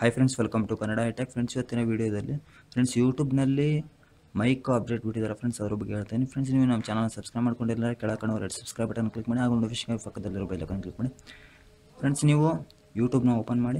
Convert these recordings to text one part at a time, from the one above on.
hi friends welcome to Kannada itech friends ಇವತ್ತಿನ ವೀಡಿಯೋದಲ್ಲಿ friends ಯೂಟ್ಯೂಬ್ನಲ್ಲಿ ಮೈಕ್ ಅಪ್ಡೇಟ್ ಬಿಟ್ಟಿದ್ದಾರೆ ಫ್ರೆಂಡ್ಸ್ ಅದ್ರ ಬಗ್ಗೆ ಹೇಳ್ತೀನಿ ಫ್ರೆಂಡ್ಸ್ ನೀವು ನಮ್ಮ ಚಾನಲ್ ಸಬ್ಸ್ಕ್ರೈಬ್ ಮಾಡ್ಕೊಂಡಿಲ್ಲ ಕೆಳಕಡೆ ರೆಡ್ ಸಬ್ಸ್ಕ್ರೈಬ್ ಬಟನ್ ಕ್ಲಿಕ್ ಮಾಡಿ ಹಾಗೂ ನೋಟಿಫಿಕೇಶನ್ ಪಕ್ಕದಲ್ಲಿರೋ ಬೆಲ್ ಐಕಾನ್ ಕ್ಲಿಕ್ ಮಾಡಿ ಫ್ರೆಂಡ್ಸ್ ನೀವು ಯೂಟ್ಯೂಬ್ನ ಓಪನ್ ಮಾಡಿ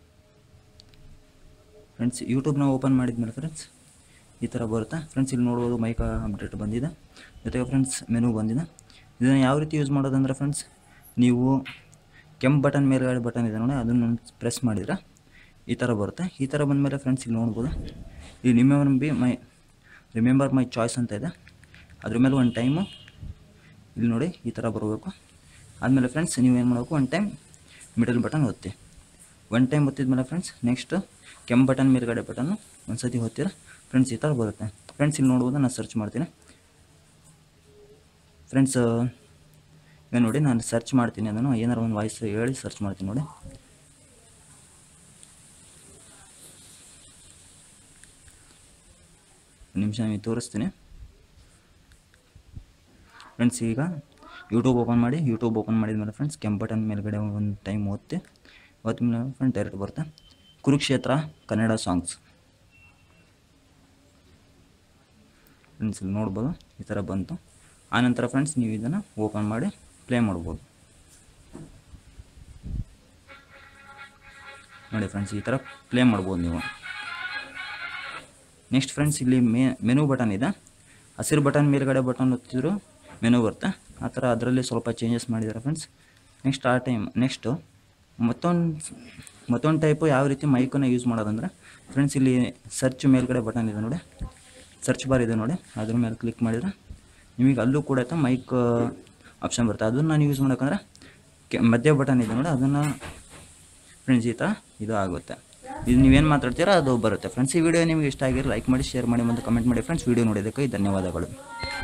ಫ್ರೆಂಡ್ಸ್ ಯೂಟ್ಯೂಬ್ನ ಓಪನ್ ಮಾಡಿದ್ಮೇಲೆ ಫ್ರೆಂಡ್ಸ್ ಈ ಥರ ಬರುತ್ತೆ ಫ್ರೆಂಡ್ಸ್ ಇಲ್ಲಿ ನೋಡ್ಬೋದು ಮೈಕ್ ಅಪ್ಡೇಟ್ ಬಂದಿದೆ ಜೊತೆಗೆ ಫ್ರೆಂಡ್ಸ್ ಮೆನು ಬಂದಿದೆ ಇದನ್ನು ಯಾವ ರೀತಿ ಯೂಸ್ ಮಾಡೋದಂದ್ರೆ ಫ್ರೆಂಡ್ಸ್ ನೀವು ಕೆಂಪು ಬಟನ್ ಮೇಲ್ಗಡೆ ಬಟನ್ ಇದೆ ನೋಡಿ ಅದನ್ನು ಪ್ರೆಸ್ ಮಾಡಿದ್ರೆ ಈ ಥರ ಬರುತ್ತೆ ಈ ಥರ ಬಂದಮೇಲೆ ಫ್ರೆಂಡ್ಸ್ ಇಲ್ಲಿ ನೋಡ್ಬೋದು ಈ remember be my remember my choice ಅಂತ ಇದೆ ಅದ್ರ ಮೇಲೆ ಒಂದು ಟೈಮು ಇಲ್ಲಿ ನೋಡಿ ಈ ಥರ ಬರಬೇಕು ಆದಮೇಲೆ ಫ್ರೆಂಡ್ಸ್ ನೀವೇನು ಮಾಡಬೇಕು ಒನ್ ಟೈಮ್ ಮಿಡಲ್ ಬಟನ್ ಒತ್ತಿ ಒನ್ ಟೈಮ್ ಒತ್ತಿದ್ಮೇಲೆ ಫ್ರೆಂಡ್ಸ್ ನೆಕ್ಸ್ಟ್ ಕೆಂಪು ಬಟನ್ ಮೇಲ್ಗಡೆ ಬಟನ್ನು ಒಂದು ಸತಿ ಒತ್ತಿರ ಫ್ರೆಂಡ್ಸ್ ಈ ಥರ ಬರುತ್ತೆ ಫ್ರೆಂಡ್ಸ್ ಇಲ್ಲಿ ನೋಡ್ಬೋದು ನಾನು ಸರ್ಚ್ ಮಾಡ್ತೀನಿ ಫ್ರೆಂಡ್ಸ್ ಈಗ ನೋಡಿ ನಾನು ಸರ್ಚ್ ಮಾಡ್ತೀನಿ ಅದನ್ನು ಏನಾರು ಒಂದು ವಾಯ್ಸ್ ಹೇಳಿ ಸರ್ಚ್ ಮಾಡ್ತೀನಿ ನೋಡಿ ಒಂದು ನಿಮಿಷ ನಿಮಗೆ ತೋರಿಸ್ತೀನಿ ಫ್ರೆಂಡ್ಸ್ ಈಗ ಯೂಟ್ಯೂಬ್ ಓಪನ್ ಮಾಡಿ ಯೂಟ್ಯೂಬ್ ಓಪನ್ ಮಾಡಿದ್ಮೇಲೆ ಫ್ರೆಂಡ್ಸ್ ಕೆಂಪು ಬಟನ್ ಮೇಲ್ಗಡೆ ಒಂದು ಟೈಮ್ ಓದ್ತಿ ಮೇಲೆ ಫ್ರೆಂಡ್ ಡೈರೆಕ್ಟ್ ಬರುತ್ತೆ ಕುರುಕ್ಷೇತ್ರ ಕನ್ನಡ ಸಾಂಗ್ಸ್ ಫ್ರೆಂಡ್ಸ್ ಇಲ್ಲಿ ನೋಡ್ಬೋದು ಈ ಥರ ಬಂತು ಆನಂತರ ಫ್ರೆಂಡ್ಸ್ ನೀವು ಇದನ್ನು ಓಪನ್ ಮಾಡಿ ಪ್ಲೇ ಮಾಡ್ಬೋದು ನೋಡಿ ಫ್ರೆಂಡ್ಸ್ ಈ ಥರ ಪ್ಲೇ ಮಾಡ್ಬೋದು ನೀವು ನೆಕ್ಸ್ಟ್ ಫ್ರೆಂಡ್ಸ್ ಇಲ್ಲಿ ಮೇ ಮೆನು ಬಟನ್ ಇದೆ ಹಸಿರು ಬಟನ್ ಮೇಲ್ಗಡೆ ಬಟನ್ ಒತ್ತಿದ್ರು ಮೆನು ಬರುತ್ತೆ ಆ ಥರ ಅದರಲ್ಲಿ ಸ್ವಲ್ಪ ಚೇಂಜಸ್ ಮಾಡಿದ್ದಾರೆ ಫ್ರೆಂಡ್ಸ್ ನೆಕ್ಸ್ಟ್ ಆ ಟೈಮ್ ನೆಕ್ಸ್ಟು ಮತ್ತೊಂದು ಮತ್ತೊಂದು ಟೈಪು ಯಾವ ರೀತಿ ಮೈಕನ್ನು ಯೂಸ್ ಮಾಡೋದಂದ್ರೆ ಫ್ರೆಂಡ್ಸ್ ಇಲ್ಲಿ ಸರ್ಚ್ ಮೇಲ್ಗಡೆ ಬಟನ್ ಇದೆ ನೋಡಿ ಸರ್ಚ್ ಬಾರ್ ಇದೆ ನೋಡಿ ಅದ್ರ ಮೇಲೆ ಕ್ಲಿಕ್ ಮಾಡಿದ್ರೆ ನಿಮಗೆ ಅಲ್ಲೂ ಕೂಡ ಆಯ್ತಾ ಮೈಕ್ ಆಪ್ಷನ್ ಬರುತ್ತೆ ಅದನ್ನು ನಾನು ಯೂಸ್ ಮಾಡೋಕ್ಕಂದ್ರೆ ಕೆ ಮಧ್ಯ ಬಟನ್ ಇದೆ ನೋಡಿ ಅದನ್ನು ಫ್ರೆಂಡ್ಸ್ ಈ ಥರ ಇದು ಆಗುತ್ತೆ ಇದು ನೀವೇನು ಮಾತಾಡ್ತೀರಾ ಅದು ಬರುತ್ತೆ ಫ್ರೆಂಡ್ಸ್ ಈ ವಿಡಿಯೋ ನಿಮಗೆ ಇಷ್ಟ ಆಗಿರೋ ಲೈಕ್ ಮಾಡಿ ಶೇರ್ ಮಾಡಿ ಮತ್ತು ಕಮೆಂಟ್ ಮಾಡಿ ಫ್ರೆಂಡ್ಸ್ ವಿಡಿಯೋ ನೋಡೋದಕ್ಕೆ ಧನ್ಯವಾದಗಳು